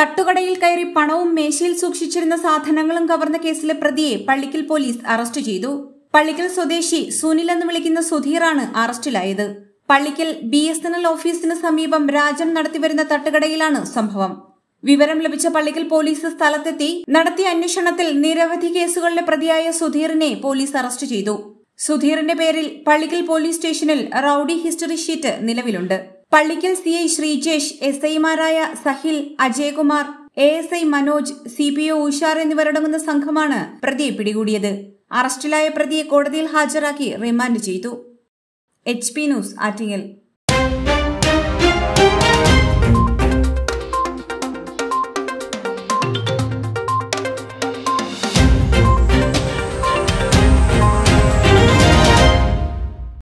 തട്ടുകടയിൽ കയറി പണവും മേശയിൽ സൂക്ഷിച്ചിരുന്ന സാധനങ്ങളും കവർന്ന കേസിലെ പ്രതിയെ പള്ളിക്കൽ പോലീസ് അറസ്റ്റ് ചെയ്തു പള്ളിക്കൽ സ്വദേശി സുനിൽ എന്ന് വിളിക്കുന്ന സുധീറാണ് അറസ്റ്റിലായത് Pallikkal B S N L ഓഫീസിന് സമീപം രാജം നടത്തിവരുന്ന തട്ടുകടയിലാണ് സംഭവം വിവരം ലഭിച്ച പള്ളിക്കൽ പോലീസ് സ്ഥലത്തെത്തി നടത്തിയ അന്വേഷണത്തിൽ നിരവധി കേസുകളിലെ പ്രതിയായ സുധീറിനെ പോലീസ് അറസ്റ്റ് ചെയ്തു സുധീറിന്റെ പേരിൽ പള്ളിക്കൽ പോലീസ് സ്റ്റേഷനിൽ റൌഡി ഹിസ്റ്ററി ഷീറ്റ് നിലവിലുണ്ട് Pallikkal C I Sreejesh S ഐമാരായ Sahil Ajayakumar A S I Manoj C P O Ushar എന്നിവരടങ്ങുന്ന സംഘമാണ് പ്രതിയെ പിടികൂടിയത് അറസ്റ്റിലായ പ്രതിയെ കോടതിയിൽ ഹാജരാക്കി റിമാൻഡ് ചെയ്തു എച്ച് പി ന്യൂസ് ആറ്റിങ്ങൽ